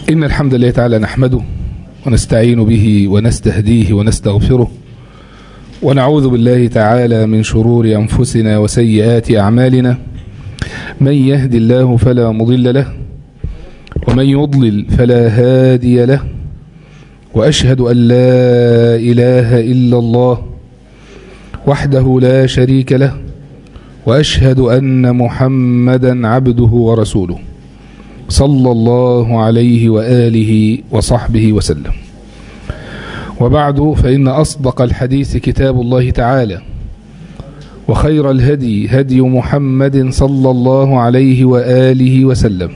إن الحمد لله تعالى نحمده ونستعين به ونستهديه ونستغفره ونعوذ بالله تعالى من شرور أنفسنا وسيئات أعمالنا من يهد الله فلا مضل له ومن يضلل فلا هادي له وأشهد أن لا إله إلا الله وحده لا شريك له وأشهد أن محمدا عبده ورسوله صلى الله عليه وآله وصحبه وسلم وبعد فإن أصدق الحديث كتاب الله تعالى وخير الهدي هدي محمد صلى الله عليه وآله وسلم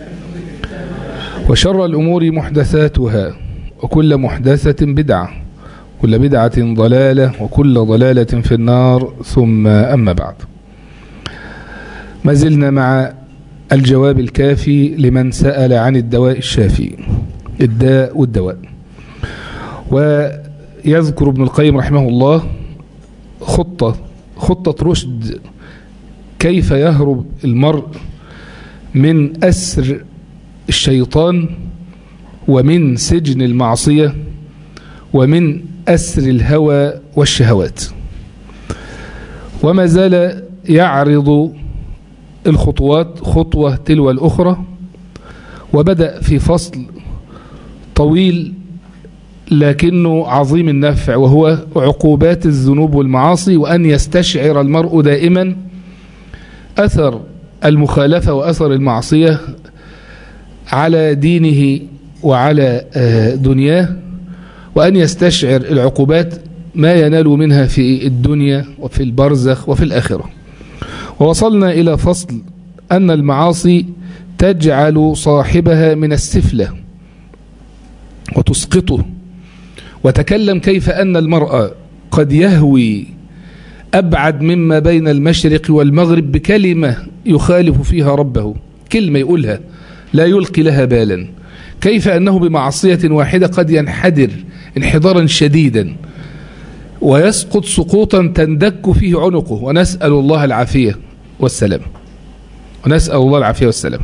وشر الأمور محدثاتها وكل محدثة بدعة كل بدعة ضلالة وكل ضلالة في النار ثم أما بعد ما زلنا مع الجواب الكافي لمن سأل عن الدواء الشافي الداء والدواء ويذكر ابن القيم رحمه الله خطة خطة رشد كيف يهرب المرء من أسر الشيطان ومن سجن المعصية ومن أسر الهوى والشهوات وما زال يعرض الخطوات خطوة تلو الأخرى وبدأ في فصل طويل لكنه عظيم النفع وهو عقوبات الذنوب والمعاصي وأن يستشعر المرء دائما أثر المخالفة وأثر المعصية على دينه وعلى دنياه وأن يستشعر العقوبات ما ينال منها في الدنيا وفي البرزخ وفي الآخرة ووصلنا إلى فصل أن المعاصي تجعل صاحبها من السفلة وتسقطه وتكلم كيف أن المرأة قد يهوي أبعد مما بين المشرق والمغرب بكلمة يخالف فيها ربه كلمة يقولها لا يلقي لها بالا كيف أنه بمعصية واحدة قد ينحدر انحدارا شديدا ويسقط سقوطا تندك فيه عنقه ونسأل الله العافية والسلام ونسأل الله العافية والسلام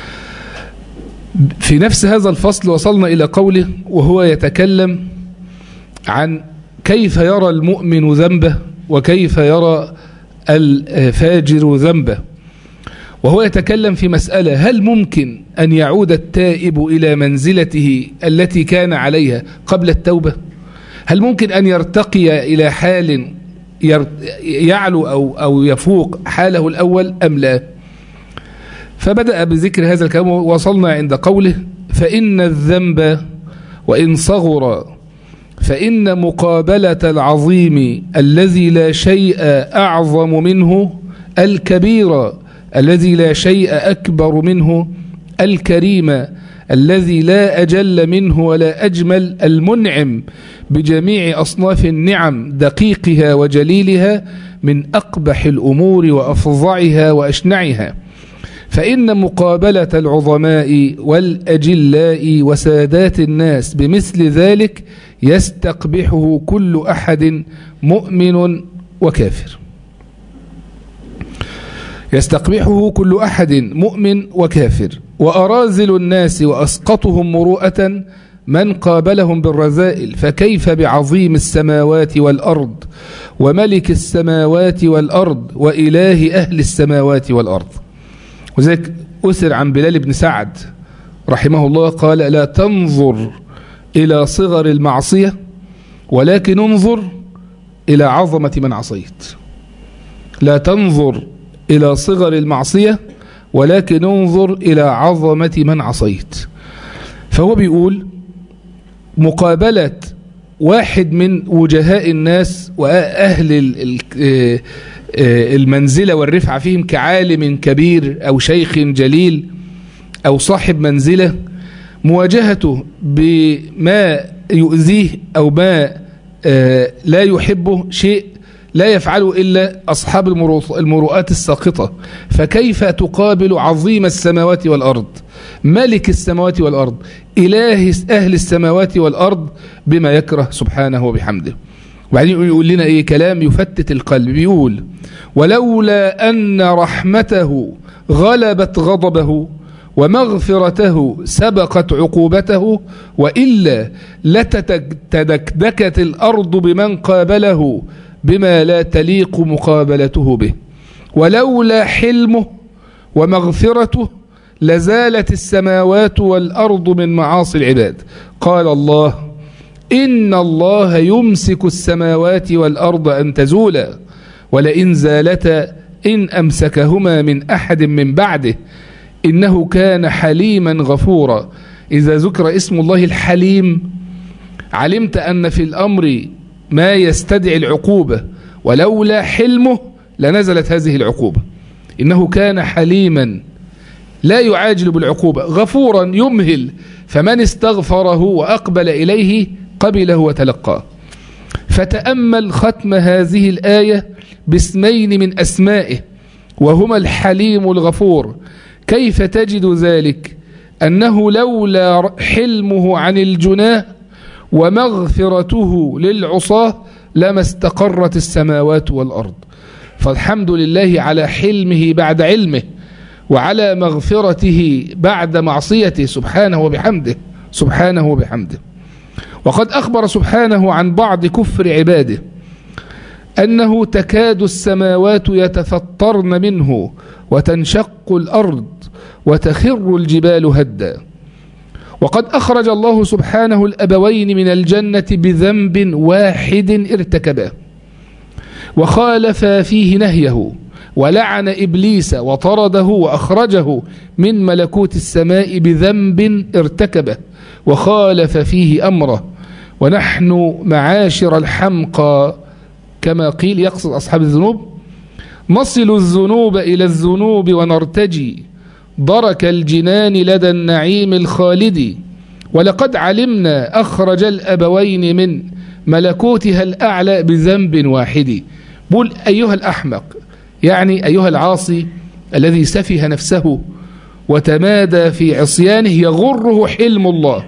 في نفس هذا الفصل وصلنا إلى قوله وهو يتكلم عن كيف يرى المؤمن ذنبه وكيف يرى الفاجر ذنبه وهو يتكلم في مسألة هل ممكن أن يعود التائب إلى منزلته التي كان عليها قبل التوبة هل ممكن أن يرتقي إلى حال يعلو أو, أو يفوق حاله الأول أم لا فبدأ بذكر هذا الكلام وصلنا عند قوله فإن الذنب وإن صغر فإن مقابلة العظيم الذي لا شيء أعظم منه الكبير الذي لا شيء أكبر منه الكريم الذي لا أجل منه ولا أجمل المنعم بجميع أصناف النعم دقيقها وجليلها من أقبح الأمور وأفظعها وأشنعها فإن مقابلة العظماء والأجلاء وسادات الناس بمثل ذلك يستقبحه كل أحد مؤمن وكافر يستقبحه كل أحد مؤمن وكافر وأرازل الناس وأسقطهم مروءة من قابلهم بالرذائل فكيف بعظيم السماوات والأرض وملك السماوات والأرض وإله أهل السماوات والأرض وذلك أسر عن بلال بن سعد رحمه الله قال لا تنظر إلى صغر المعصية ولكن انظر إلى عظمة من عصيت لا تنظر إلى صغر المعصية ولكن انظر إلى عظمة من عصيت فهو بيقول مقابلة واحد من وجهاء الناس وأهل المنزلة والرفعة فيهم كعالم كبير أو شيخ جليل أو صاحب منزلة مواجهته بما يؤذيه أو ما لا يحبه شيء لا يفعله إلا أصحاب المروءات الساقطة فكيف تقابل عظيم السماوات والأرض ملك السماوات والأرض إله أهل السماوات والأرض بما يكره سبحانه وبحمده وبعدين يقول لنا إيه كلام يفتت القلب بيقول ولولا أن رحمته غلبت غضبه ومغفرته سبقت عقوبته وإلا لتدكدكت الأرض بمن قابله بما لا تليق مقابلته به ولولا حلمه ومغفرته لزالت السماوات والأرض من معاصي العباد قال الله إن الله يمسك السماوات والأرض أن تزولا ولئن زالتا إن أمسكهما من أحد من بعده إنه كان حليما غفورا إذا ذكر اسم الله الحليم علمت أن في الأمر ما يستدعي العقوبة ولولا حلمه لنزلت هذه العقوبة إنه كان حليما لا يعاجل بالعقوبة غفورا يمهل فمن استغفره وأقبل إليه قبله وتلقاه فتأمل ختم هذه الآية باسمين من أسمائه وهما الحليم الغفور كيف تجد ذلك أنه لولا حلمه عن الجناه ومغفرته للعصاة لما استقرت السماوات والأرض فالحمد لله على حلمه بعد علمه وعلى مغفرته بعد معصيته سبحانه وبحمده سبحانه وبحمده وقد أخبر سبحانه عن بعض كفر عباده أنه تكاد السماوات يتفطرن منه وتنشق الأرض وتخر الجبال هدا وقد أخرج الله سبحانه الأبوين من الجنة بذنب واحد ارتكبه وخالف فيه نهيه ولعن إبليس وطرده وأخرجه من ملكوت السماء بذنب ارتكبه وخالف فيه أمره ونحن معاشر الحمقى كما قيل يقصد أصحاب الذنوب نصل الذنوب إلى الذنوب ونرتجي درك الجنان لدى النعيم الخالد ولقد علمنا أخرج الأبوين من ملكوتها الأعلى بذنب واحد بل أيها الأحمق يعني أيها العاصي الذي سفه نفسه وتمادى في عصيانه يغره حلم الله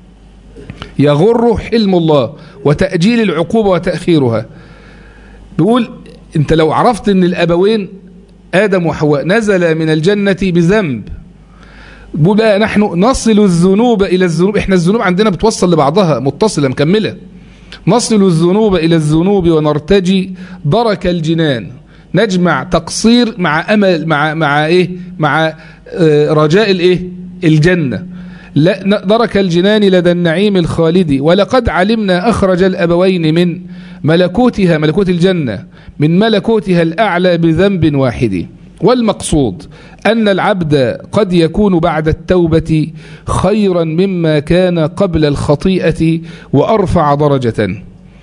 يغره حلم الله وتأجيل العقوبة وتأخيرها بيقول انت لو عرفت ان الأبوين آدم وحواء نزل من الجنة بذنب بيقول بقى نحن نصل الذنوب إلى الذنوب احنا الذنوب عندنا بتوصل لبعضها متصلة مكملة نصل الذنوب إلى الذنوب ونرتجي درك الجنان نجمع تقصير مع أمل مع مع إيه مع آه رجاء الإيه الجنة لا درك الجنان لدى النعيم الخالد ولقد علمنا أخرج الأبوين من ملكوتها ملكوت الجنة من ملكوتها الأعلى بذنب واحد والمقصود أن العبد قد يكون بعد التوبة خيرا مما كان قبل الخطيئة وأرفع درجة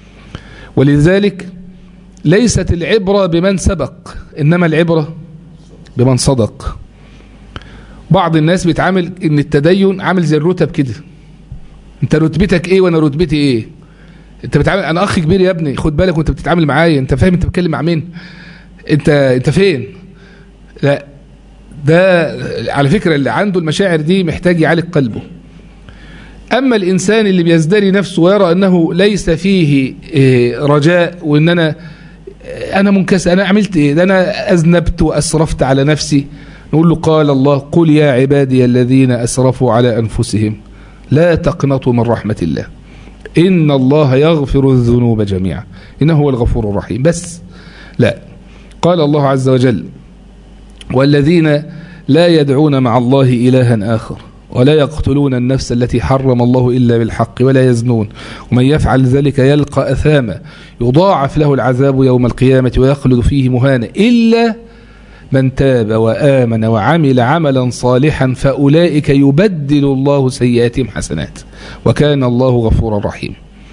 ولذلك ليست العبرة بمن سبق إنما العبرة بمن صدق بعض الناس بيتعامل ان التدين عامل زي الرتب كده انت رتبتك ايه وانا رتبتي ايه انت بتعامل انا اخ كبير يا ابني خد بالك وانت بتتعامل معايا انت فاهم انت بتتكلم مع مين انت انت فين لا ده على فكرة اللي عنده المشاعر دي محتاج يعالج قلبه أما الإنسان اللي بيزدري نفسه ويرى أنه ليس فيه رجاء وأن أنا أنا منكسر أنا عملت إيه ده أنا أذنبت وأسرفت على نفسي نقول له قال الله قل يا عبادي الذين أسرفوا على أنفسهم لا تقنطوا من رحمة الله إن الله يغفر الذنوب جميعا إنه هو الغفور الرحيم بس لا قال الله عز وجل والذين لا يدعون مع الله إلها آخر ولا يقتلون النفس التي حرم الله إلا بالحق ولا يزنون ومن يفعل ذلك يلقى أثاما يضاعف له العذاب يوم القيامة ويخلد فيه مهانا إلا من تاب وآمن وعمل عملا صالحا فأولئك يبدل الله سيئاتهم حسنات وكان الله غفورا رحيما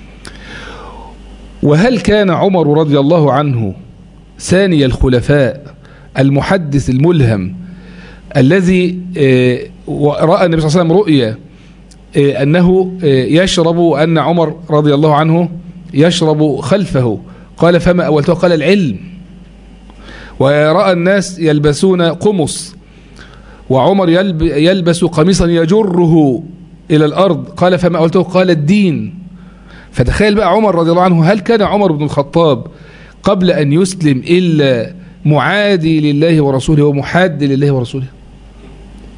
وهل كان عمر رضي الله عنه ثاني الخلفاء المحدث الملهم الذي رأى النبي صلى الله عليه وسلم رؤيا أنه يشرب أن عمر رضي الله عنه يشرب خلفه قال فما أولته قال العلم ورأى الناس يلبسون قمص وعمر يلبس قميصا يجره إلى الأرض قال فما أولته قال الدين فتخيل بقى عمر رضي الله عنه هل كان عمر بن الخطاب قبل أن يسلم إلا معادي لله ورسوله ومحاد لله ورسوله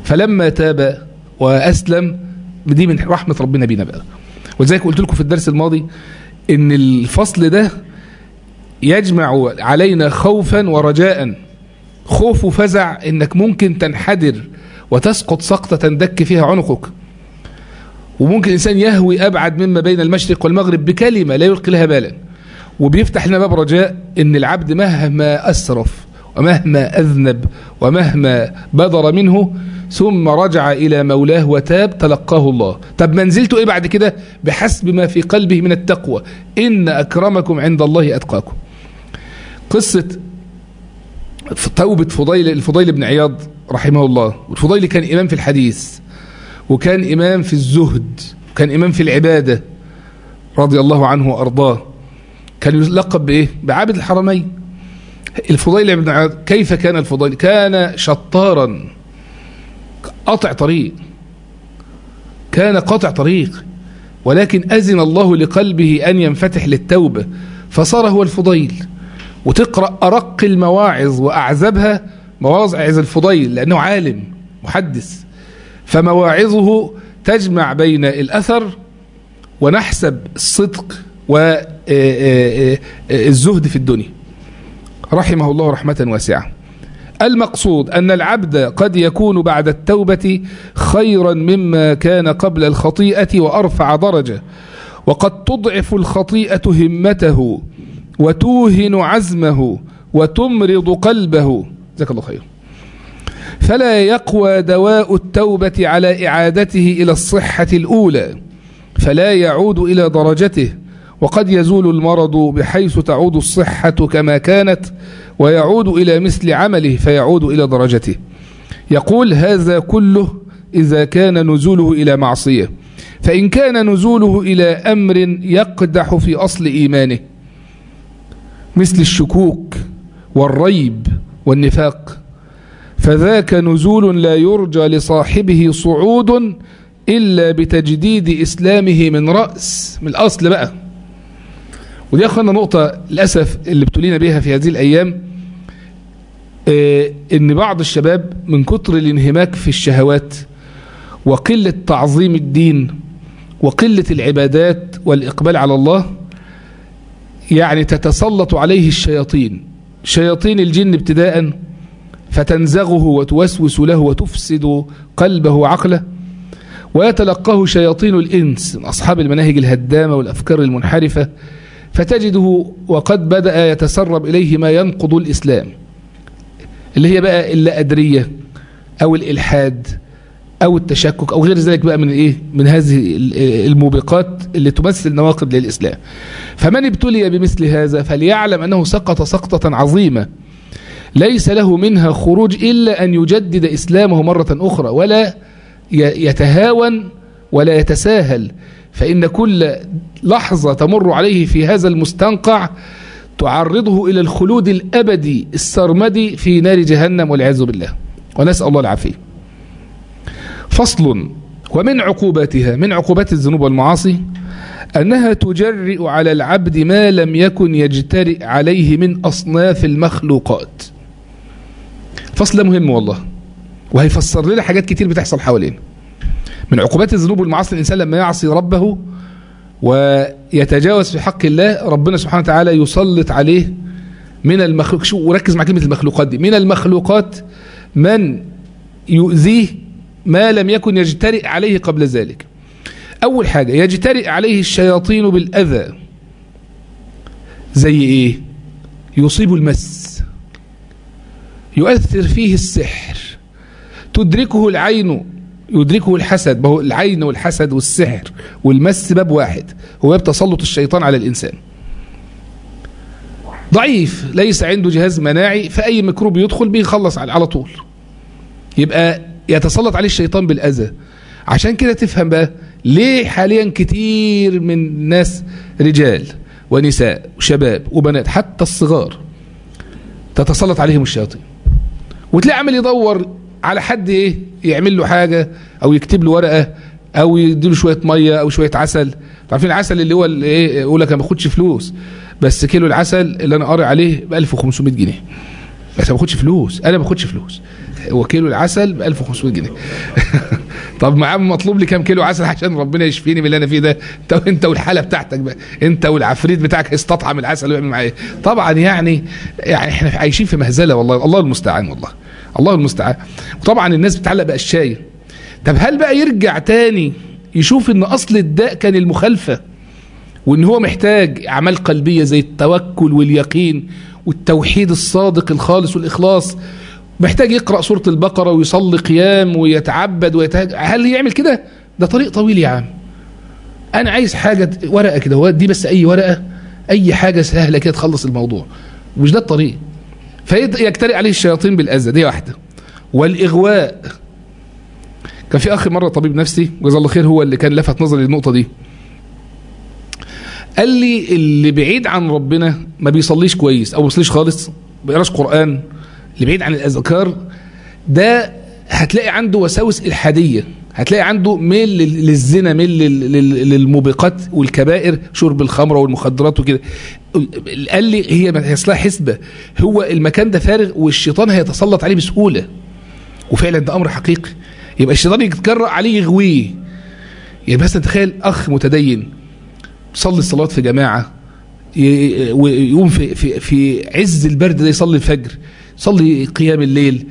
فلما تاب وأسلم دي من رحمة ربنا بينا بقى ولذلك قلت لكم في الدرس الماضي ان الفصل ده يجمع علينا خوفا ورجاء خوف وفزع انك ممكن تنحدر وتسقط سقطة دك فيها عنقك وممكن الإنسان يهوي أبعد مما بين المشرق والمغرب بكلمة لا يلقي لها بالا وبيفتح لنا باب رجاء ان العبد مهما أسرف ومهما أذنب ومهما بدر منه ثم رجع إلى مولاه وتاب تلقاه الله طب منزلته إيه بعد كده بحسب ما في قلبه من التقوى إن أكرمكم عند الله أتقاكم قصة توبة فضيل الفضيل بن عياض رحمه الله والفضيل كان إمام في الحديث وكان إمام في الزهد وكان إمام في العبادة رضي الله عنه وأرضاه كان يلقب بإيه بعابد الحرمين الفضيل بن عياض كيف كان الفضيل كان شطارا قطع طريق كان قطع طريق ولكن أذن الله لقلبه أن ينفتح للتوبة فصار هو الفضيل وتقرأ أرق المواعظ وأعذبها مواعظ الفضيل لأنه عالم محدث فمواعظه تجمع بين الأثر ونحسب الصدق والزهد في الدنيا رحمه الله رحمة واسعة المقصود أن العبد قد يكون بعد التوبة خيرا مما كان قبل الخطيئة وأرفع درجة وقد تضعف الخطيئة همته وتوهن عزمه وتمرض قلبه جزاك الله خير فلا يقوى دواء التوبة على إعادته إلى الصحة الأولى فلا يعود إلى درجته وقد يزول المرض بحيث تعود الصحة كما كانت ويعود إلى مثل عمله فيعود إلى درجته يقول هذا كله إذا كان نزوله إلى معصية فإن كان نزوله إلى أمر يقدح في أصل إيمانه مثل الشكوك والريب والنفاق فذاك نزول لا يرجى لصاحبه صعود إلا بتجديد إسلامه من رأس من الأصل بقى ودي أخوانا نقطة للأسف اللي ابتلينا بها في هذه الأيام اه إن بعض الشباب من كتر الانهماك في الشهوات وقلة تعظيم الدين وقلة العبادات والإقبال على الله يعني تتسلط عليه الشياطين شياطين الجن ابتداء فتنزغه وتوسوس له وتفسد قلبه وعقله ويتلقاه شياطين الإنس من أصحاب المناهج الهدامة والأفكار المنحرفة فتجده وقد بدأ يتسرب إليه ما ينقض الإسلام اللي هي بقى اللا أدرية أو الإلحاد أو التشكك أو غير ذلك بقى من إيه من هذه الموبقات اللي تمثل نواقض للإسلام فمن ابتلي بمثل هذا فليعلم أنه سقط سقطة عظيمة ليس له منها خروج إلا أن يجدد إسلامه مرة أخرى ولا يتهاون ولا يتساهل فإن كل لحظة تمر عليه في هذا المستنقع تعرضه إلى الخلود الأبدي السرمدي في نار جهنم والعياذ بالله ونسأل الله العافية فصل ومن عقوباتها من عقوبات الذنوب والمعاصي أنها تجرئ على العبد ما لم يكن يجترئ عليه من أصناف المخلوقات فصل مهم والله وهيفسر لنا حاجات كتير بتحصل حوالينا من عقوبات الذنوب والمعاصي الإنسان لما يعصي ربه ويتجاوز في حق الله ربنا سبحانه وتعالى يسلط عليه من المخلوق شو وركز مع كلمة المخلوقات دي من المخلوقات من يؤذيه ما لم يكن يجترئ عليه قبل ذلك أول حاجة يجترئ عليه الشياطين بالأذى زي إيه يصيب المس يؤثر فيه السحر تدركه العين يدركه الحسد هو العين والحسد والسحر والمس باب واحد هو باب تسلط الشيطان على الإنسان ضعيف ليس عنده جهاز مناعي فأي ميكروب يدخل بيخلص على طول يبقى يتسلط عليه الشيطان بالأذى عشان كده تفهم بقى ليه حاليا كتير من الناس رجال ونساء وشباب وبنات حتى الصغار تتسلط عليهم الشياطين وتلاقي عمل يدور على حد ايه يعمل له حاجة او يكتب له ورقة او يديله شوية مية او شوية عسل عارفين العسل اللي هو ايه يقول لك انا ما باخدش فلوس بس كيلو العسل اللي انا قاري عليه ب 1500 جنيه بس ما باخدش فلوس انا ما باخدش فلوس هو كيلو العسل ب 1500 جنيه طب ما عم مطلوب لي كام كيلو عسل عشان ربنا يشفيني من اللي انا فيه ده انت انت والحاله بتاعتك بقى انت والعفريت بتاعك هيستطعم العسل ويعمل معاه ايه طبعا يعني يعني احنا عايشين في مهزله والله الله المستعان والله الله المستعان وطبعا الناس بتعلق باشياء طب هل بقى يرجع تاني يشوف ان اصل الداء كان المخالفه وان هو محتاج اعمال قلبيه زي التوكل واليقين والتوحيد الصادق الخالص والاخلاص محتاج يقرا سوره البقره ويصلي قيام ويتعبد ويتهج... هل يعمل كده ده طريق طويل يا عم انا عايز حاجه ورقه كده هو دي بس اي ورقه اي حاجه سهله كده تخلص الموضوع مش ده الطريق فيجترئ عليه الشياطين بالاذى دي واحده والاغواء كان في اخ مره طبيب نفسي جزاه الله خير هو اللي كان لفت نظري للنقطه دي قال لي اللي بعيد عن ربنا ما بيصليش كويس او ما بيصليش خالص ما بيقراش قران اللي بعيد عن الاذكار ده هتلاقي عنده وساوس الحاديه هتلاقي عنده ميل للزنا ميل للموبقات والكبائر شرب الخمره والمخدرات وكده قال لي هي اصلها حسبه هو المكان ده فارغ والشيطان هيتسلط عليه بسهوله وفعلا ده امر حقيقي يبقى الشيطان يتجرأ عليه يغويه يعني مثلا تخيل اخ متدين صلي الصلاه في جماعه ويقوم في في في عز البرد ده يصلي الفجر يصلي قيام الليل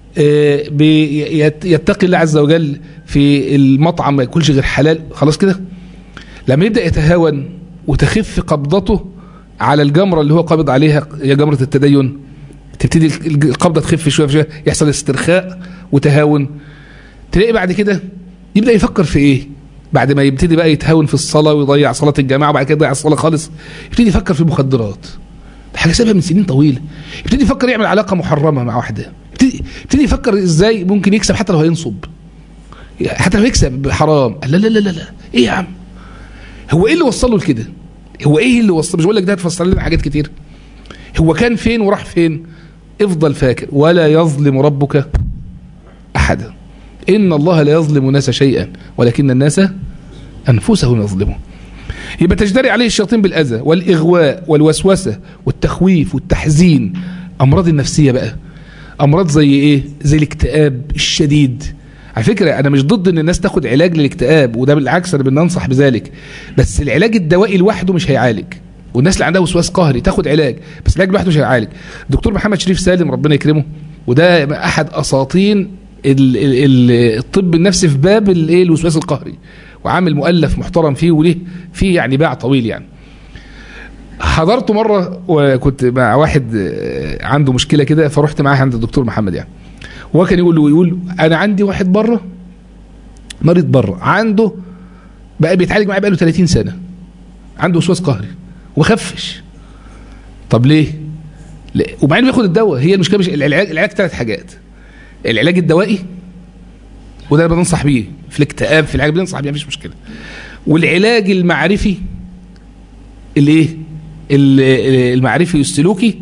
يتقي الله عز وجل في المطعم ما ياكلش غير حلال خلاص كده لما يبدا يتهاون وتخف قبضته على الجمره اللي هو قابض عليها هي جمره التدين تبتدي القبضه تخف شويه شويه يحصل استرخاء وتهاون تلاقي بعد كده يبدا يفكر في ايه بعد ما يبتدي بقى يتهاون في الصلاه ويضيع صلاه الجماعه وبعد كده يضيع الصلاه خالص يبتدي يفكر في المخدرات حاجه سابها من سنين طويله يبتدي يفكر يعمل علاقه محرمه مع واحده يبتدي, يبتدي يفكر ازاي ممكن يكسب حتى لو هينصب حتى لو يكسب حرام لا لا لا لا, لا. ايه يا عم هو ايه اللي وصله لكده هو ايه اللي وصل مش بقول لك ده هتفسر لنا حاجات كتير هو كان فين وراح فين افضل فاكر ولا يظلم ربك احدا ان الله لا يظلم الناس شيئا ولكن الناس انفسهم يظلمون يبقى تجدري عليه الشياطين بالاذى والاغواء والوسوسه والتخويف والتحزين امراض النفسيه بقى امراض زي ايه زي الاكتئاب الشديد على فكره انا مش ضد ان الناس تاخد علاج للاكتئاب وده بالعكس انا بننصح بذلك بس العلاج الدوائي لوحده مش هيعالج والناس اللي عندها وسواس قهري تاخد علاج بس العلاج لوحده مش هيعالج الدكتور محمد شريف سالم ربنا يكرمه وده احد اساطين الطب النفسي في باب الايه الوسواس القهري وعامل مؤلف محترم فيه وليه فيه يعني باع طويل يعني حضرته مرة وكنت مع واحد عنده مشكلة كده فرحت معاه عند الدكتور محمد يعني وهو كان يقول له يقول أنا عندي واحد بره مريض بره عنده بقى بيتعالج معايا بقاله 30 سنة عنده وسواس قهري وخفش طب ليه؟ ليه؟ وبعدين بياخد الدواء هي المشكلة مش العلاج العلاج ثلاث حاجات العلاج الدوائي وده انا بنصح بيه في الاكتئاب في العلاج بننصح بيه مفيش مشكله والعلاج المعرفي الايه المعرفي والسلوكي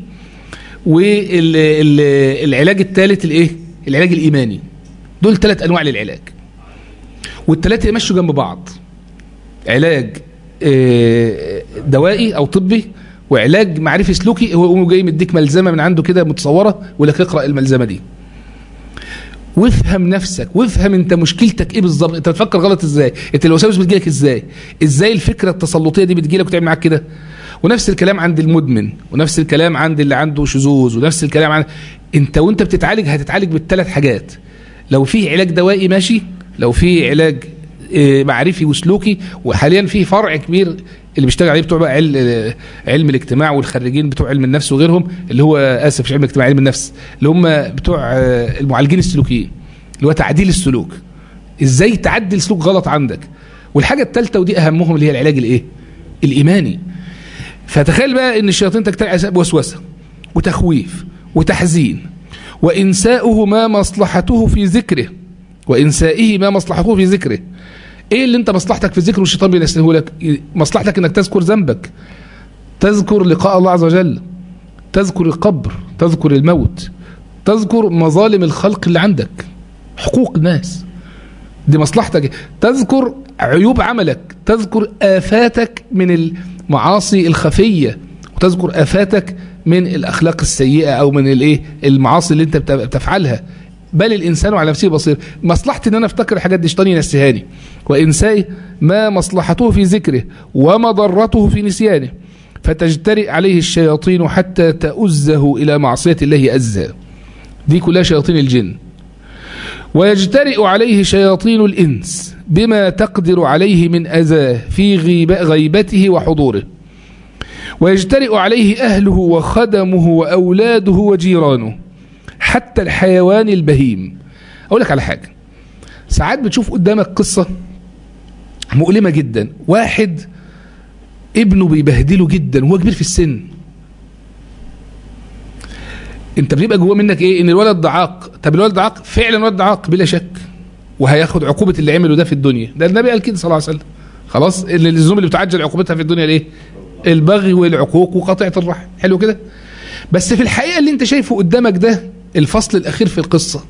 والعلاج الثالث الايه العلاج الايماني دول ثلاث انواع للعلاج والثلاثه يمشوا جنب بعض علاج دوائي او طبي وعلاج معرفي سلوكي هو جاي مديك ملزمه من عنده كده متصوره ويقول لك اقرا الملزمه دي وافهم نفسك وافهم انت مشكلتك ايه بالظبط انت بتفكر غلط ازاي انت الوساوس بتجيلك ازاي ازاي الفكره التسلطيه دي بتجيلك وتعمل معاك كده ونفس الكلام عند المدمن ونفس الكلام عند اللي عنده شذوذ ونفس الكلام عند انت وانت بتتعالج هتتعالج بالثلاث حاجات لو في علاج دوائي ماشي لو في علاج معرفي وسلوكي وحاليا في فرع كبير اللي بيشتغل عليه بتوع بقى علم الاجتماع والخريجين بتوع علم النفس وغيرهم اللي هو اسف مش علم الاجتماع علم النفس اللي هم بتوع المعالجين السلوكيين اللي هو تعديل السلوك ازاي تعدل سلوك غلط عندك والحاجه الثالثه ودي اهمهم اللي هي العلاج الايه الايماني فتخيل بقى ان الشياطين تجتمع وسوسه وتخويف وتحزين وانساؤه ما مصلحته في ذكره وانسائه ما مصلحته في ذكره ايه اللي انت مصلحتك في ذكره والشيطان بينسيه لك مصلحتك انك تذكر ذنبك تذكر لقاء الله عز وجل تذكر القبر تذكر الموت تذكر مظالم الخلق اللي عندك حقوق الناس دي مصلحتك تذكر عيوب عملك تذكر آفاتك من المعاصي الخفية وتذكر آفاتك من الأخلاق السيئة أو من الايه المعاصي اللي انت بتفعلها بل الإنسان على نفسه بصير مصلحتي أن أنا أفتكر الحاجات دي شيطان ينسيهاني وإنساي ما مصلحته في ذكره ومضرته في نسيانه فتجترئ عليه الشياطين حتى تؤزه إلى معصية الله أزا دي كلها شياطين الجن ويجترئ عليه شياطين الإنس بما تقدر عليه من أذاه في غيب غيبته وحضوره ويجترئ عليه أهله وخدمه وأولاده وجيرانه حتى الحيوان البهيم أقول لك على حاجة ساعات بتشوف قدامك قصة مؤلمة جدا واحد ابنه بيبهدله جدا وهو كبير في السن انت بيبقى جوه منك ايه ان الولد ده عاق طب الولد ده عاق فعلا الولد ده عاق بلا شك وهياخد عقوبه اللي عمله ده في الدنيا ده النبي قال كده صلى الله عليه وسلم خلاص اللي الذنوب اللي بتعجل عقوبتها في الدنيا الايه البغي والعقوق وقطيعه الرحم حلو كده بس في الحقيقه اللي انت شايفه قدامك ده الفصل الاخير في القصه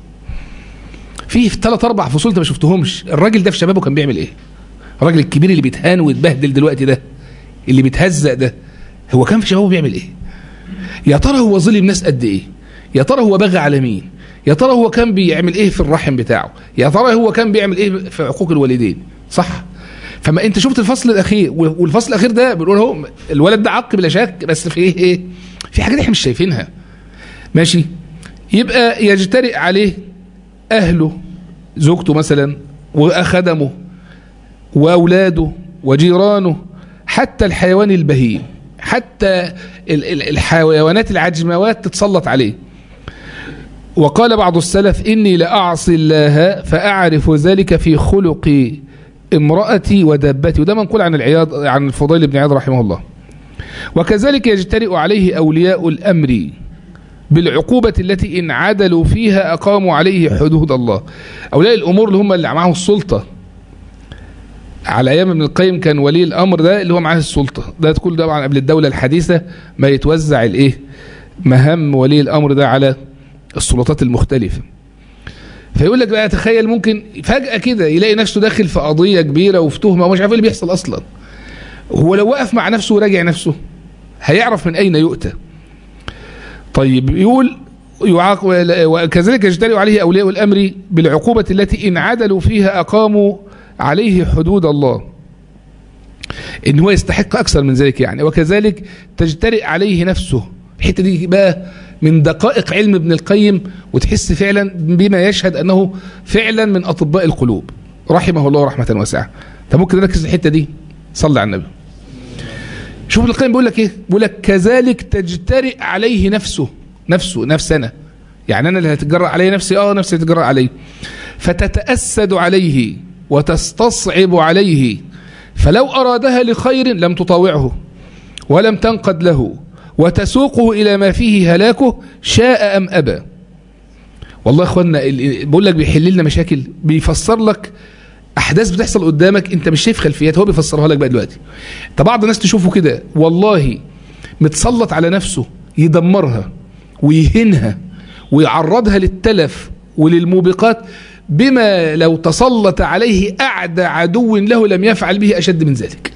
في ثلاث اربع فصول انت ما شفتهمش الراجل ده في شبابه كان بيعمل ايه الراجل الكبير اللي بيتهان ويتبهدل دلوقتي ده اللي بيتهزق ده هو كان في شبابه بيعمل ايه يا ترى هو ظلم ناس قد ايه يا ترى هو بغى على مين يا ترى هو كان بيعمل ايه في الرحم بتاعه يا ترى هو كان بيعمل ايه في عقوق الوالدين صح فما انت شفت الفصل الاخير والفصل الاخير ده بنقول اهو الولد ده عق بلا شك بس في ايه ايه في حاجات احنا مش شايفينها ماشي يبقى يجترئ عليه اهله زوجته مثلا وخدمه واولاده وجيرانه حتى الحيوان البهيم حتى الحيوانات العجموات تتسلط عليه وقال بعض السلف إني لأعصي الله فأعرف ذلك في خلق امرأتي ودابتي وده منقول عن العياض عن الفضيل بن عياض رحمه الله وكذلك يجترئ عليه أولياء الأمر بالعقوبة التي إن عدلوا فيها أقاموا عليه حدود الله أولياء الأمور اللي هم اللي معهم السلطة على ايام ابن القيم كان ولي الامر ده اللي هو معاه السلطه ده كل طبعا قبل الدوله الحديثه ما يتوزع الايه مهام ولي الامر ده على السلطات المختلفه فيقول لك بقى تخيل ممكن فجاه كده يلاقي نفسه داخل في قضيه كبيره وفي تهمه ومش عارف ايه اللي بيحصل اصلا هو لو وقف مع نفسه وراجع نفسه هيعرف من اين يؤتى طيب يقول وكذلك يجترئ عليه اولياء الامر بالعقوبه التي ان عدلوا فيها اقاموا عليه حدود الله ان هو يستحق اكثر من ذلك يعني وكذلك تجترئ عليه نفسه الحته دي بقى من دقائق علم ابن القيم وتحس فعلا بما يشهد انه فعلا من اطباء القلوب رحمه الله رحمه واسعه طب ممكن نركز الحته دي صلي على النبي شوف ابن القيم بيقول لك ايه بيقول لك كذلك تجترئ عليه نفسه نفسه نفسنا يعني انا اللي هتجرأ عليه نفسي اه نفسي هتجرأ عليه فتتأسد عليه وتستصعب عليه فلو أرادها لخير لم تطاوعه ولم تنقد له وتسوقه إلى ما فيه هلاكه شاء أم أبى والله اخوانا بقول لك بيحل لنا مشاكل بيفسر لك احداث بتحصل قدامك انت مش شايف خلفيات هو بيفسرها لك بقى دلوقتي طب بعض الناس تشوفه كده والله متسلط على نفسه يدمرها ويهنها ويعرضها للتلف وللموبقات بما لو تسلط عليه أعدى عدو له لم يفعل به أشد من ذلك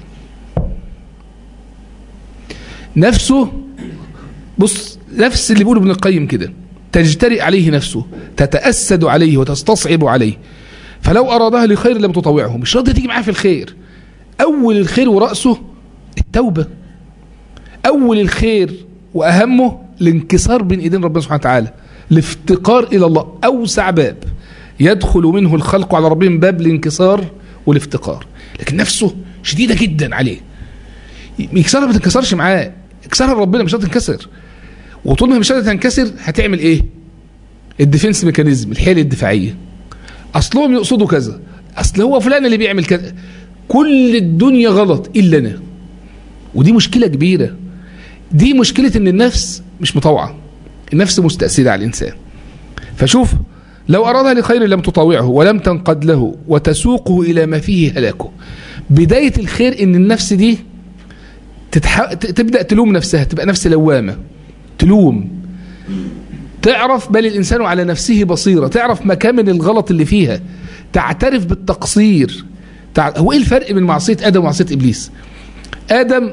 نفسه بص نفس اللي بيقوله ابن القيم كده تجترئ عليه نفسه تتأسد عليه وتستصعب عليه فلو أرادها لخير لم تطوعه مش راضي تيجي معاه في الخير أول الخير ورأسه التوبة أول الخير وأهمه الانكسار بين إيدين ربنا سبحانه وتعالى الافتقار إلى الله أوسع باب يدخل منه الخلق على ربهم باب الانكسار والافتقار لكن نفسه شديدة جدا عليه يكسرها ما تنكسرش معاه اكسرها لربنا مش هتنكسر وطول ما مش هتنكسر هتعمل ايه الديفنس ميكانيزم الحيل الدفاعية اصلهم يقصدوا كذا اصل هو فلان اللي بيعمل كذا كل الدنيا غلط الا انا ودي مشكلة كبيرة دي مشكلة ان النفس مش مطوعة النفس مستأسدة على الانسان فشوف لو أرادها لخير لم تطاوعه ولم تنقد له وتسوقه إلى ما فيه هلاكه بداية الخير إن النفس دي تتح... تبدأ تلوم نفسها تبقى نفس لوامة تلوم تعرف بل الإنسان على نفسه بصيرة تعرف مكامن الغلط اللي فيها تعترف بالتقصير تع... هو إيه الفرق بين معصية آدم ومعصية إبليس آدم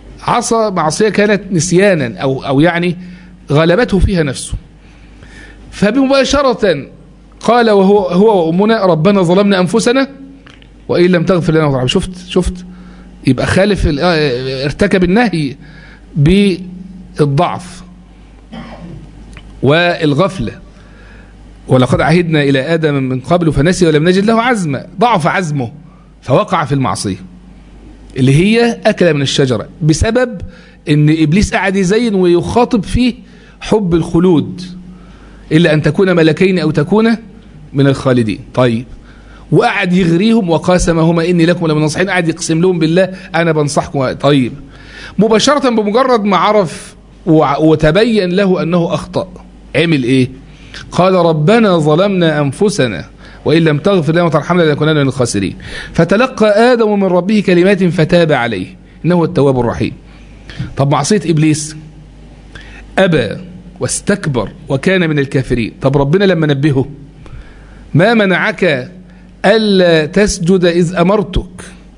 عصى معصية كانت نسيانا أو, أو يعني غلبته فيها نفسه فبمباشرة قال وهو هو وأمنا ربنا ظلمنا أنفسنا وإن لم تغفر لنا وترحمنا شفت شفت يبقى خالف ال- آه، ارتكب النهي بالضعف والغفلة ولقد عهدنا إلى آدم من قبل فنسي ولم نجد له عزما ضعف عزمه فوقع في المعصية اللي هي أكل من الشجرة بسبب ان إبليس قاعد يزين ويخاطب فيه حب الخلود إلا أن تكون ملكين أو تكون من الخالدين طيب وقعد يغريهم وقاسمهما إني لكم لمن نصحين قعد يقسم لهم بالله أنا بنصحكم طيب مباشرة بمجرد ما عرف وع- وتبين له أنه أخطأ عمل إيه قال ربنا ظلمنا أنفسنا وإن لم تغفر لنا وترحمنا لنكونن من الخاسرين فتلقى آدم من ربه كلمات فتاب عليه إنه هو التواب الرحيم طب معصية إبليس أبى واستكبر وكان من الكافرين طب ربنا لما نبهه ما منعك ألا تسجد إذ أمرتك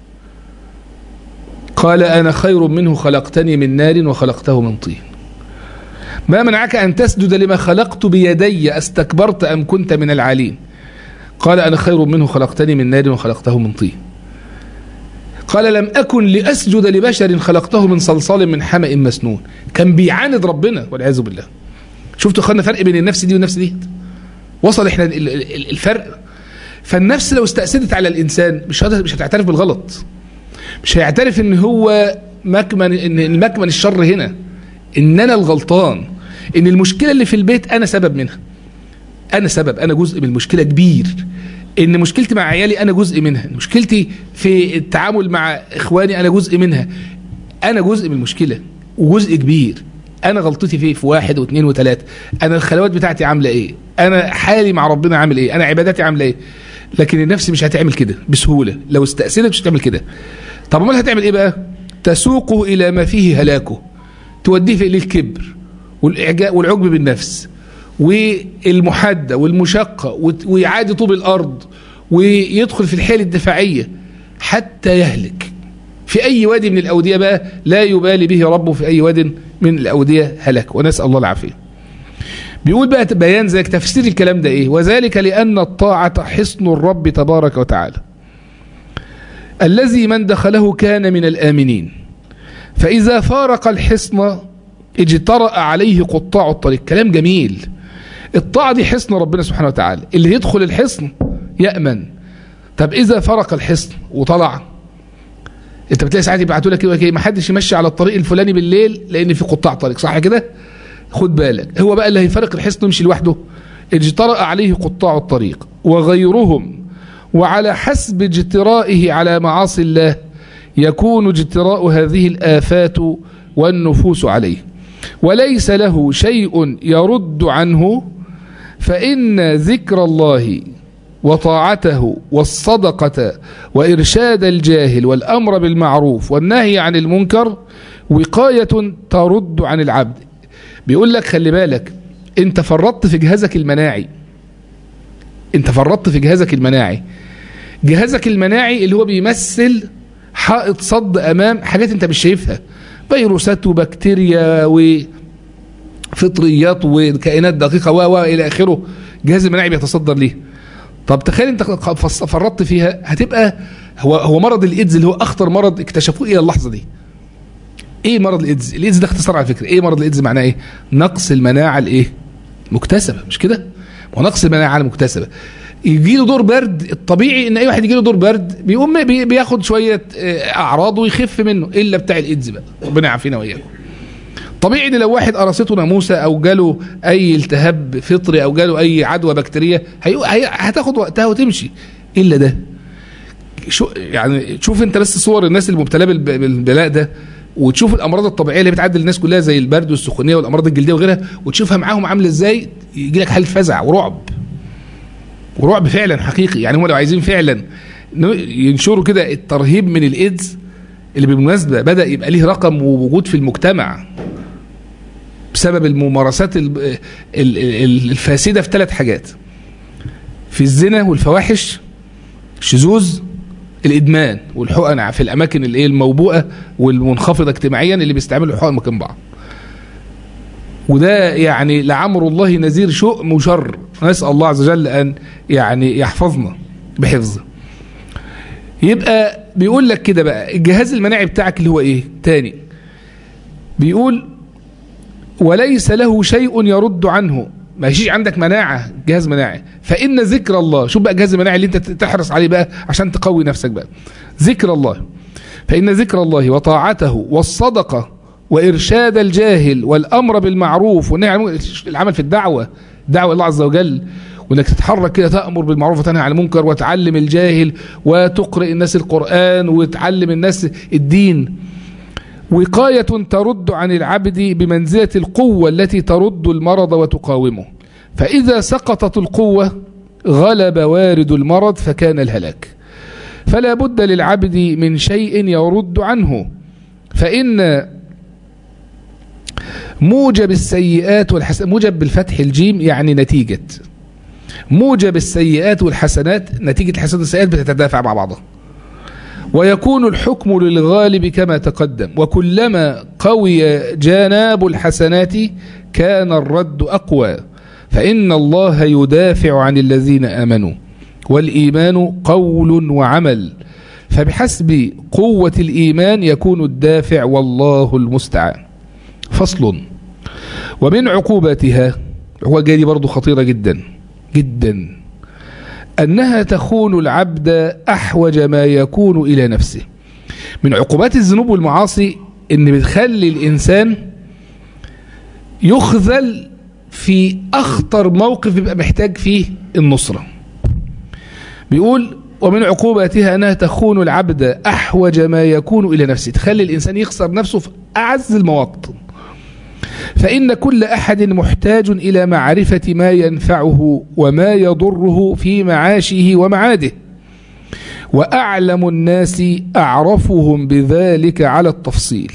قال أنا خير منه خلقتني من نار وخلقته من طين ما منعك أن تسجد لما خلقت بيدي أستكبرت أم كنت من العالين قال أنا خير منه خلقتني من نار وخلقته من طين قال لم أكن لأسجد لبشر خلقته من صلصال من حمأ مسنون كان بيعاند ربنا والعياذ بالله شفتوا خدنا فرق بين النفس دي والنفس دي وصل احنا ال- ال- الفرق فالنفس لو استأسدت على الإنسان مش هت- مش هتعترف بالغلط مش هيعترف ان هو مكمن ان المكمن الشر هنا ان انا الغلطان ان المشكله اللي في البيت انا سبب منها انا سبب انا جزء من المشكله كبير ان مشكلتي مع عيالي انا جزء منها مشكلتي في التعامل مع اخواني انا جزء منها انا جزء من المشكله وجزء كبير انا غلطتي فيه في واحد واثنين وثلاثه انا الخلوات بتاعتي عامله ايه انا حالي مع ربنا عامل ايه انا عباداتي عامله ايه لكن النفس مش هتعمل كده بسهوله لو استأسدت مش هتعمل كده طب امال هتعمل ايه بقى تسوقه الى ما فيه هلاكه توديه في الى الكبر والاعجاب والعجب بالنفس والمحاده والمشقه وت- وإعادة طوب الارض ويدخل في الحيل الدفاعيه حتى يهلك في اي وادي من الاوديه بقى لا يبالي به ربه في اي واد من الاوديه هلك ونسال الله العافيه بيقول بقى بيان ذلك تفسير الكلام ده ايه وذلك لان الطاعه حصن الرب تبارك وتعالى الذي من دخله كان من الآمنين فإذا فارق الحصن اجترأ عليه قطاع الطريق كلام جميل الطاعة دي حصن ربنا سبحانه وتعالى اللي يدخل الحصن يأمن طب إذا فرق الحصن وطلع انت بتلاقي ساعات يبعتوا لك كده ما حدش يمشي على الطريق الفلاني بالليل لان في قطاع طريق صح كده خد بالك هو بقى اللي هيفرق الحصن يمشي لوحده اجترأ عليه قطاع الطريق وغيرهم وعلى حسب اجترائه على معاصي الله يكون اجتراء هذه الآفات والنفوس عليه وليس له شيء يرد عنه فإن ذكر الله وطاعته والصدقة وإرشاد الجاهل والأمر بالمعروف والنهي عن المنكر وقاية ترد عن العبد بيقول لك خلي بالك انت فرطت في جهازك المناعي انت فرطت في جهازك المناعي جهازك المناعي اللي هو بيمثل حائط صد امام حاجات انت مش شايفها فيروسات وبكتيريا وفطريات وكائنات دقيقه و و الى اخره الجهاز المناعي بيتصدر ليه طب تخيل انت فص- فرطت فيها هتبقى هو هو مرض الايدز اللي هو اخطر مرض اكتشفوه الى اللحظه دي ايه مرض الايدز الايدز ده اختصار على فكره ايه مرض الايدز معناه ايه نقص المناعه الايه مكتسبه مش كده ما هو نقص المناعه المكتسبه يجي له دور برد الطبيعي ان اي واحد يجي له دور برد بيقوم بي- بياخد شويه آه، اعراض ويخف منه الا بتاع الايدز بقى ربنا يعافينا واياكم طبيعي ان لو واحد قرصته ناموسه او جاله اي التهاب فطري او جاله اي عدوى بكتيريه هي... هي... هتاخد وقتها وتمشي الا ده شو يعني شوف انت بس صور الناس المبتلاه بالب- بالبلاء ده وتشوف الامراض الطبيعيه اللي بتعدي الناس كلها زي البرد والسخونيه والامراض الجلديه وغيرها وتشوفها معاهم عامله ازاي يجي لك حاله فزع ورعب ورعب فعلا حقيقي يعني هم لو عايزين فعلا ن- ينشروا كده الترهيب من الايدز اللي بالمناسبه بدا يبقى ليه رقم ووجود في المجتمع بسبب الممارسات ال- ال- ال- الفاسده في ثلاث حاجات في الزنا والفواحش الشذوذ الادمان والحقن في الاماكن الايه الموبوءه والمنخفضه اجتماعيا اللي بيستعملوا الحقن مكان بعض وده يعني لعمر الله نذير شؤم وشر نسأل الله عز وجل أن يعني يحفظنا بحفظه يبقى بيقول لك كده بقى الجهاز المناعي بتاعك اللي هو ايه تاني بيقول وليس له شيء يرد عنه ما يشيش عندك مناعة جهاز مناعي فإن ذكر الله شوف بقى الجهاز المناعي اللي انت تحرص عليه بقى عشان تقوي نفسك بقى ذكر الله فإن ذكر الله وطاعته والصدقة وإرشاد الجاهل والأمر بالمعروف والنهي عن العمل في الدعوة دعوة الله عز وجل وانك تتحرك كده تأمر بالمعروف وتنهى عن المنكر وتعلم الجاهل وتقرئ الناس القرآن وتعلم الناس الدين وقاية ترد عن العبد بمنزلة القوة التي ترد المرض وتقاومه فإذا سقطت القوة غلب وارد المرض فكان الهلاك فلا بد للعبد من شيء يرد عنه فإن موجب السيئات والحسنات موجب بالفتح الجيم يعني نتيجة موجب السيئات والحسنات نتيجة الحسنات والسيئات بتتدافع مع بعضها ويكون الحكم للغالب كما تقدم وكلما قوي جاناب الحسنات كان الرد أقوى فإن الله يدافع عن الذين آمنوا والإيمان قول وعمل فبحسب قوة الإيمان يكون الدافع والله المستعان فصل ومن عقوباتها هو جاري برضو خطيرة جدا جدا أنها تخون العبد أحوج ما يكون إلى نفسه من عقوبات الذنوب والمعاصي إن بتخلي الإنسان يخذل في أخطر موقف بيبقى محتاج فيه النصرة بيقول ومن عقوباتها أنها تخون العبد أحوج ما يكون إلى نفسه تخلي الإنسان يخسر نفسه في أعز المواطن فإن كل أحد محتاج إلى معرفة ما ينفعه وما يضره في معاشه ومعاده وأعلم الناس أعرفهم بذلك على التفصيل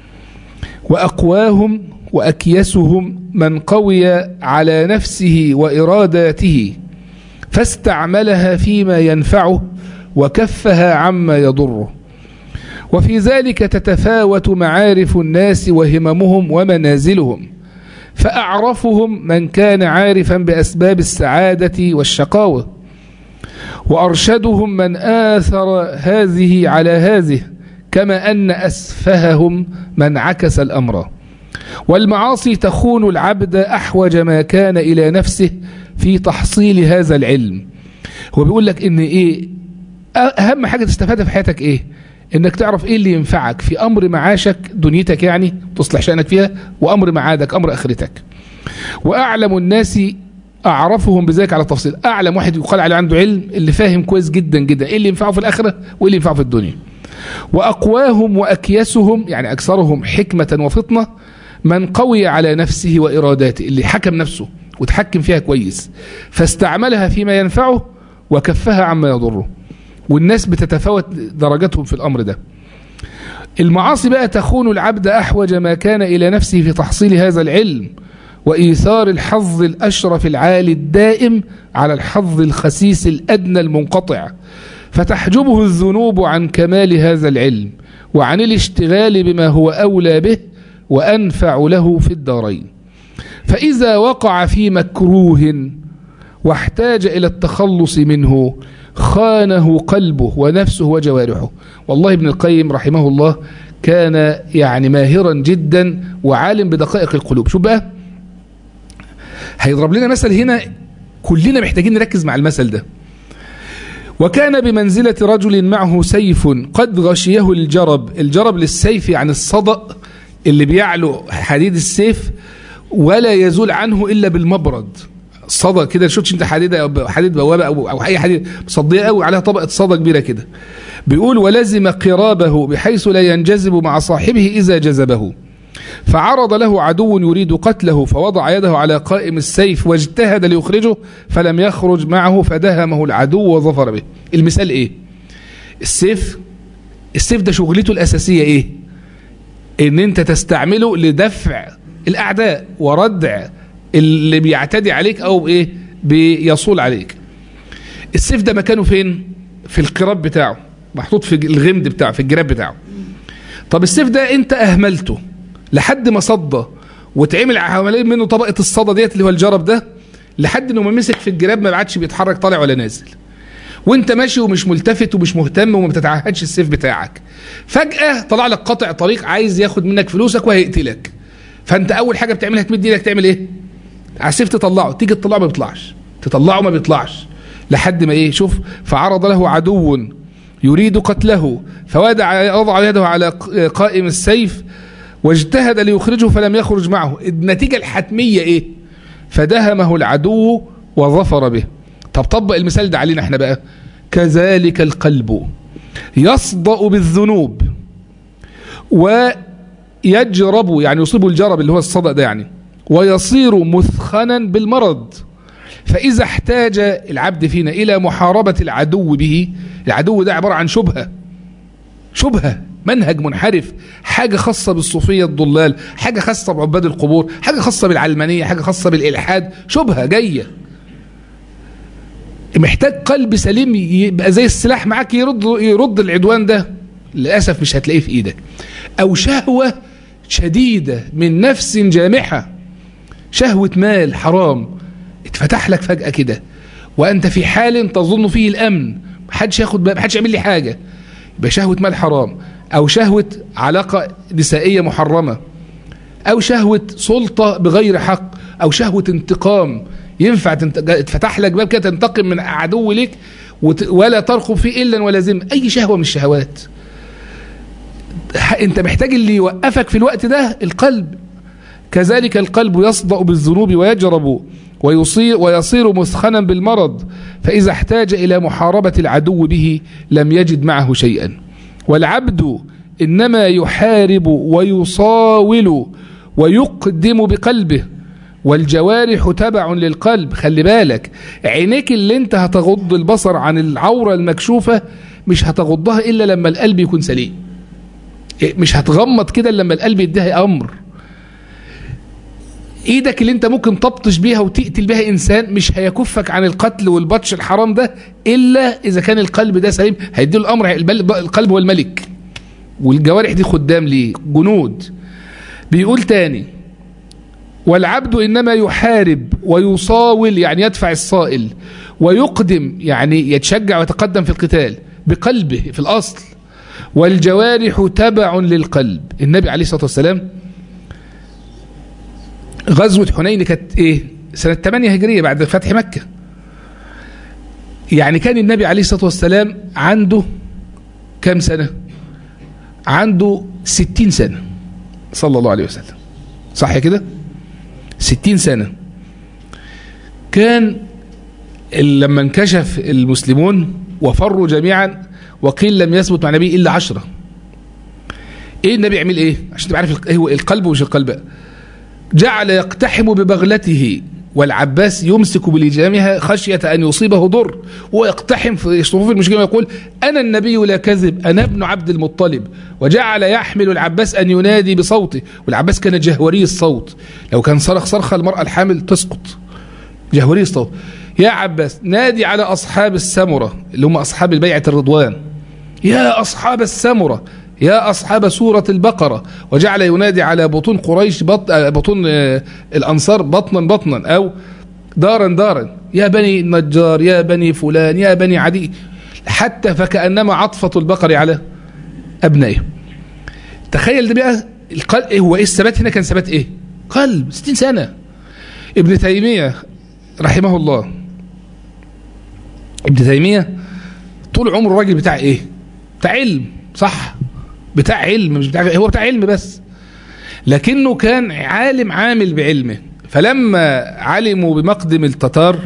وأقواهم وأكيسهم من قوي على نفسه وإراداته فاستعملها فيما ينفعه وكفها عما يضره وفي ذلك تتفاوت معارف الناس وهممهم ومنازلهم فأعرفهم من كان عارفا بأسباب السعادة والشقاوة وأرشدهم من آثر هذه على هذه كما أن أسفههم من عكس الأمر والمعاصي تخون العبد أحوج ما كان إلى نفسه في تحصيل هذا العلم هو بيقول لك إن إيه أهم حاجة تستفادها في حياتك إيه انك تعرف ايه اللي ينفعك في امر معاشك دنيتك يعني تصلح شأنك فيها وامر معادك امر اخرتك واعلم الناس اعرفهم بذلك على التفصيل اعلم واحد يقال عليه عنده علم اللي فاهم كويس جدا جدا ايه اللي ينفعه في الاخره وايه اللي ينفعه في الدنيا واقواهم واكيسهم يعني اكثرهم حكمه وفطنه من قوي على نفسه واراداته اللي حكم نفسه وتحكم فيها كويس فاستعملها فيما ينفعه وكفها عما يضره والناس بتتفاوت درجاتهم في الأمر ده المعاصي بقى تخون العبد أحوج ما كان إلى نفسه في تحصيل هذا العلم وإيثار الحظ الأشرف العالي الدائم على الحظ الخسيس الأدنى المنقطع فتحجبه الذنوب عن كمال هذا العلم وعن الاشتغال بما هو أولى به وأنفع له في الدارين فإذا وقع في مكروه واحتاج إلى التخلص منه خانه قلبه ونفسه وجوارحه والله ابن القيم رحمه الله كان يعني ماهرا جدا وعالم بدقائق القلوب شو بقى هيضرب لنا مثل هنا كلنا محتاجين نركز مع المثل ده وكان بمنزلة رجل معه سيف قد غشيه الجرب الجرب للسيف يعني الصدأ اللي بيعلو حديد السيف ولا يزول عنه إلا بالمبرد صدى كده شفتش انت حديده حديد بوابه او او اي حديد مصديه قوي عليها طبقه صدى كبيره كده بيقول ولزم قرابه بحيث لا ينجذب مع صاحبه اذا جذبه فعرض له عدو يريد قتله فوضع يده على قائم السيف واجتهد ليخرجه فلم يخرج معه فدهمه العدو وظفر به المثال ايه السيف السيف ده شغلته الاساسيه ايه ان انت تستعمله لدفع الاعداء وردع اللي بيعتدي عليك او ايه بيصول عليك السيف ده مكانه فين في القراب بتاعه محطوط في الغمد بتاعه في الجراب بتاعه طب السيف ده انت اهملته لحد ما صدى واتعمل حوالين منه طبقه الصدى ديت اللي هو الجرب ده لحد انه ما مسك في الجراب ما عادش بيتحرك طالع ولا نازل وانت ماشي ومش ملتفت ومش مهتم وما بتتعهدش السيف بتاعك فجاه طلع لك قاطع طريق عايز ياخد منك فلوسك وهيقتلك فانت اول حاجه بتعملها تمد ايدك تعمل ايه على السيف تطلعه تيجي تطلعه ما بيطلعش تطلعه ما بيطلعش لحد ما ايه شوف فعرض له عدو يريد قتله فوضع وضع يده على قائم السيف واجتهد ليخرجه فلم يخرج معه النتيجة الحتمية ايه فدهمه العدو وظفر به طب طبق المثال ده علينا احنا بقى كذلك القلب يصدأ بالذنوب ويجرب يعني يصيب الجرب اللي هو الصدأ ده يعني ويصير مثخنا بالمرض فإذا احتاج العبد فينا إلى محاربة العدو به العدو ده عبارة عن شبهة شبهة منهج منحرف حاجة خاصة بالصوفية الضلال حاجة خاصة بعباد القبور حاجة خاصة بالعلمانية حاجة خاصة بالإلحاد شبهة جاية محتاج قلب سليم يبقى زي السلاح معاك يرد يرد العدوان ده للأسف مش هتلاقيه في إيدك أو شهوة شديدة من نفس جامحة شهوة مال حرام اتفتح لك فجأة كده وأنت في حال تظن فيه الأمن محدش ياخد محدش يعمل لي حاجة يبقى شهوة مال حرام أو شهوة علاقة نسائية محرمة أو شهوة سلطة بغير حق أو شهوة انتقام ينفع تفتح لك باب كده تنتقم من عدو لك ولا ترقب فيه إلا ولا ذم أي شهوة من الشهوات أنت محتاج اللي يوقفك في الوقت ده القلب كذلك القلب يصدأ بالذنوب ويجرب ويصير, ويصير مثخنا بالمرض فإذا احتاج إلى محاربة العدو به لم يجد معه شيئا والعبد إنما يحارب ويصاول ويقدم بقلبه والجوارح تبع للقلب خلي بالك عينيك اللي انت هتغض البصر عن العورة المكشوفة مش هتغضها إلا لما القلب يكون سليم مش هتغمض كده لما القلب يديها أمر ايدك اللي انت ممكن تبطش بيها وتقتل بيها انسان مش هيكفك عن القتل والبطش الحرام ده الا اذا كان القلب ده سليم هيديله الامر القلب هو الملك والجوارح دي خدام ليه جنود بيقول تاني والعبد انما يحارب ويصاول يعني يدفع الصائل ويقدم يعني يتشجع ويتقدم في القتال بقلبه في الاصل والجوارح تبع للقلب النبي عليه الصلاه والسلام غزوة حنين كانت ايه سنة 8 هجرية بعد فتح مكة يعني كان النبي عليه الصلاة والسلام عنده كم سنة عنده 60 سنة صلى الله عليه وسلم صح كده 60 سنة كان لما انكشف المسلمون وفروا جميعا وقيل لم يثبت مع النبي إلا عشرة ايه النبي يعمل ايه عشان تبقى عارف هو القلب ومش القلب جعل يقتحم ببغلته والعباس يمسك بلجامها خشية أن يصيبه ضر ويقتحم في صفوف المشركين ويقول أنا النبي لا كذب أنا ابن عبد المطلب وجعل يحمل العباس أن ينادي بصوته والعباس كان جهوري الصوت لو كان صرخ صرخة المرأة الحامل تسقط جهوري الصوت يا عباس نادي على أصحاب السمرة اللي هم أصحاب البيعة الرضوان يا أصحاب السمرة يا أصحاب سورة البقرة وجعل ينادي على بطون قريش بط... بطون الأنصار بطنا بطنا أو دارا دارا يا بني النجار يا بني فلان يا بني عدي حتى فكأنما عطفة البقر على أبنائه تخيل ده بقى القلب هو إيه الثبات هنا كان ثبات إيه قلب 60 سنة ابن تيمية رحمه الله ابن تيمية طول عمره الراجل بتاع إيه بتاع علم صح بتاع علم مش بتاع هو بتاع علم بس لكنه كان عالم عامل بعلمه فلما علموا بمقدم التتار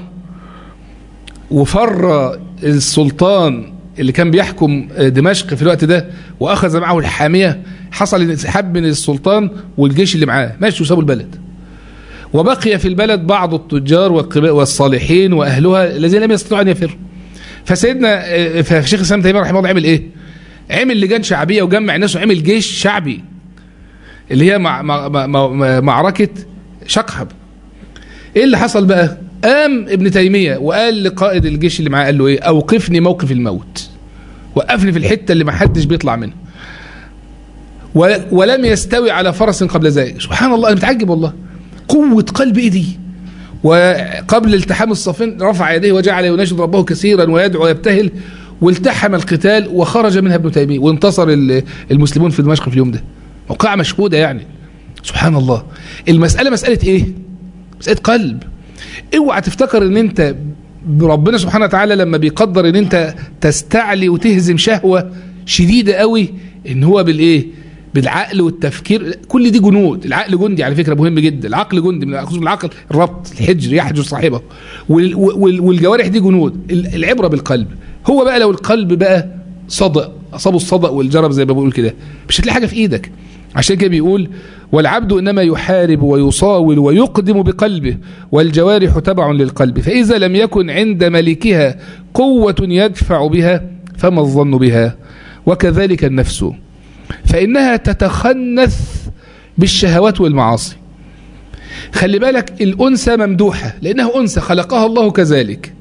وفر السلطان اللي كان بيحكم دمشق في الوقت ده واخذ معه الحاميه حصل انسحاب من السلطان والجيش اللي معاه ماشي وسابوا البلد وبقي في البلد بعض التجار والصالحين واهلها الذين لم يستطيعوا ان يفروا فسيدنا فشيخ الاسلام تيميه رحمه الله عمل ايه؟ عمل لجان شعبيه وجمع الناس وعمل جيش شعبي اللي هي مع مع مع معركه شقحب ايه اللي حصل بقى؟ قام ابن تيميه وقال لقائد الجيش اللي معاه قال له ايه؟ اوقفني موقف الموت وقفني في الحته اللي ما حدش بيطلع منها ولم يستوي على فرس قبل ذلك سبحان الله انا متعجب والله قوة قلب ايه دي وقبل التحام الصفين رفع يديه وجعل يناشد ربه كثيرا ويدعو ويبتهل والتحم القتال وخرج منها ابن تيمية وانتصر المسلمون في دمشق في اليوم ده موقعة مشهودة يعني سبحان الله المسألة مسألة ايه مسألة قلب اوعى تفتكر ان انت ربنا سبحانه وتعالى لما بيقدر ان انت تستعلي وتهزم شهوة شديدة قوي ان هو بالايه بالعقل والتفكير كل دي جنود العقل جندي على فكرة مهم جدا العقل جندي من من العقل الربط الحجر يحجر صاحبه والجوارح دي جنود العبرة بالقلب هو بقى لو القلب بقى صدق أصابه الصدق والجرب زي ما بقول كده مش هتلاقي حاجة في إيدك عشان كده بيقول والعبد إنما يحارب ويصاول ويقدم بقلبه والجوارح تبع للقلب فإذا لم يكن عند ملكها قوة يدفع بها فما الظن بها وكذلك النفس فإنها تتخنث بالشهوات والمعاصي خلي بالك الأنثى ممدوحة لأنها أنثى خلقها الله كذلك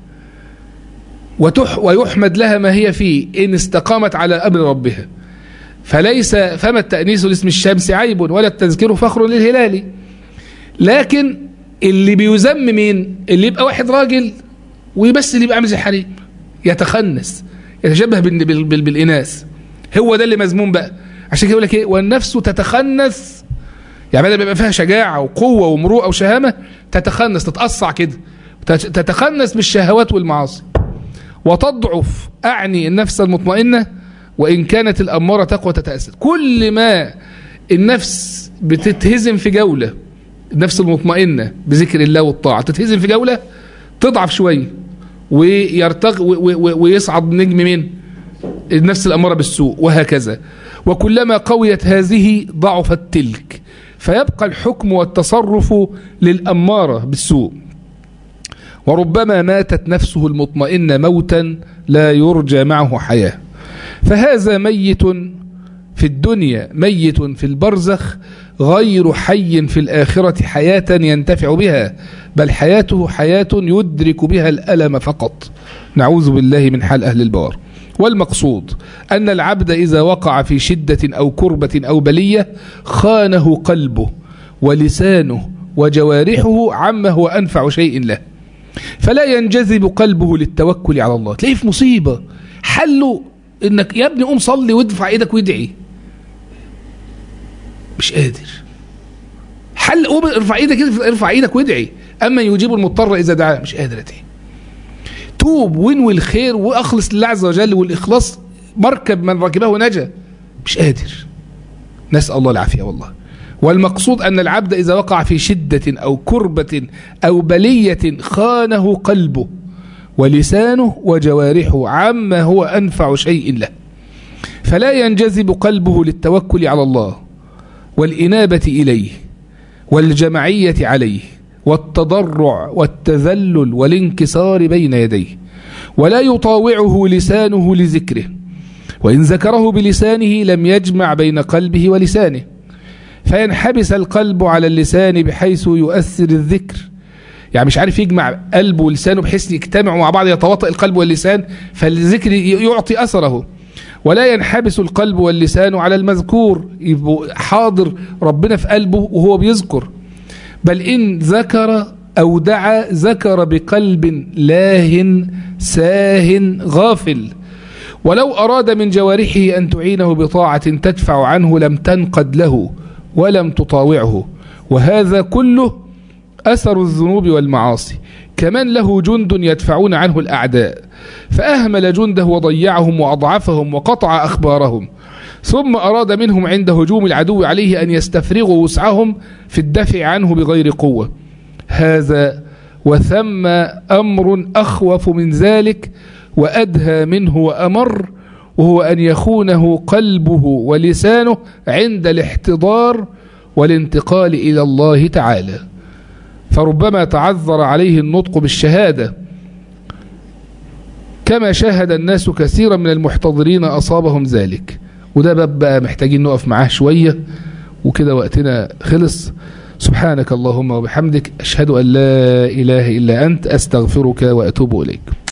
وتح ويحمد لها ما هي فيه إن استقامت على أمر ربها فليس فما التأنيس لاسم الشمس عيب ولا التذكير فخر للهلال لكن اللي بيذم مين اللي يبقى واحد راجل ويبس اللي يبقى عامل زي الحريم يتخنس يتشبه بال بال بال بالإناث هو ده اللي مذموم بقى عشان كده يقول لك ايه والنفس تتخنث يعني بدل ما يبقى فيها شجاعة وقوة ومروءة وشهامة تتخنث تتقصع كده تتخنث بالشهوات والمعاصي وتضعف أعني النفس المطمئنة وإن كانت الأمارة تقوى تتأثر كل ما النفس بتتهزم في جولة النفس المطمئنة بذكر الله والطاعة تتهزم في جولة تضعف شوية ويرتق ويصعد نجم مين النفس الأمارة بالسوء وهكذا وكلما قويت هذه ضعفت تلك فيبقى الحكم والتصرف للأمارة بالسوء وربما ماتت نفسه المطمئنة موتا لا يرجى معه حياة فهذا ميت في الدنيا ميت في البرزخ غير حي في الآخرة حياة ينتفع بها بل حياته حياة يدرك بها الألم فقط نعوذ بالله من حال أهل البوار والمقصود أن العبد إذا وقع في شدة أو كربة أو بلية خانه قلبه ولسانه وجوارحه عما هو أنفع شيء له فلا ينجذب قلبه للتوكل على الله تلاقيه في مصيبة حله انك يا ابني قوم صلي وادفع ايدك وادعي مش قادر حل قوم ارفع ايدك ارفع ايدك وادعي اما يجيب المضطر اذا دعاه مش قادر ادعي توب وانوي الخير واخلص لله عز وجل والاخلاص مركب من ركبه نجا مش قادر نسال الله العافيه والله والمقصود أن العبد إذا وقع في شدة أو كربة أو بلية خانه قلبه ولسانه وجوارحه عما هو أنفع شيء له فلا ينجذب قلبه للتوكل على الله والإنابة إليه والجمعية عليه والتضرع والتذلل والانكسار بين يديه ولا يطاوعه لسانه لذكره وإن ذكره بلسانه لم يجمع بين قلبه ولسانه فينحبس القلب على اللسان بحيث يؤثر الذكر يعني مش عارف يجمع قلبه ولسانه بحيث يجتمعوا مع بعض يتواطئ القلب واللسان فالذكر يعطي أثره ولا ينحبس القلب واللسان على المذكور يبقى حاضر ربنا في قلبه وهو بيذكر بل إن ذكر أو دعا ذكر بقلب لاه ساه غافل ولو أراد من جوارحه أن تعينه بطاعة تدفع عنه لم تنقد له ولم تطاوعه وهذا كله أثر الذنوب والمعاصي كمن له جند يدفعون عنه الأعداء فأهمل جنده وضيعهم وأضعفهم وقطع أخبارهم ثم أراد منهم عند هجوم العدو عليه أن يستفرغوا وسعهم في الدفع عنه بغير قوة هذا وثم أمر أخوف من ذلك وأدهى منه وأمر وهو أن يخونه قلبه ولسانه عند الاحتضار والانتقال إلى الله تعالى فربما تعذر عليه النطق بالشهادة كما شاهد الناس كثيرا من المحتضرين أصابهم ذلك وده باب بقى محتاجين نقف معاه شوية وكده وقتنا خلص سبحانك اللهم وبحمدك أشهد أن لا إله إلا أنت أستغفرك وأتوب إليك